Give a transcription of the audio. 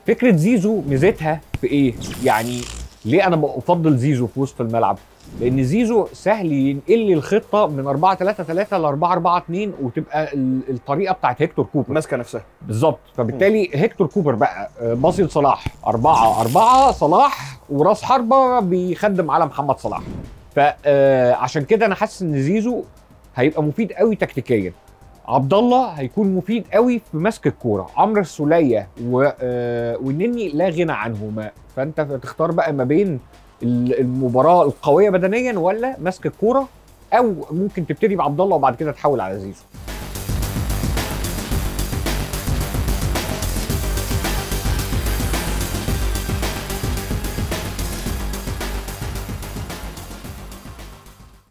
فكره زيزو ميزتها في ايه يعني ليه انا بفضل زيزو في وسط الملعب لان زيزو سهل ينقل لي الخطه من 4 3 3 ل 4 4 2 وتبقى ال- الطريقه بتاعت هيكتور كوبر ماسكه نفسها بالظبط فبالتالي هيكتور كوبر بقى آه، باصي لصلاح أربعة أربعة صلاح وراس حربة بيخدم على محمد صلاح فعشان كده أنا حاسس إن زيزو هيبقى مفيد قوي تكتيكيا عبد الله هيكون مفيد قوي في مسك الكوره عمرو السوليه و... آه، والنني لا غنى عنهما فانت تختار بقى ما بين ال- المباراه القويه بدنيا ولا مسك الكوره او ممكن تبتدي بعبد الله وبعد كده تحول على زيزو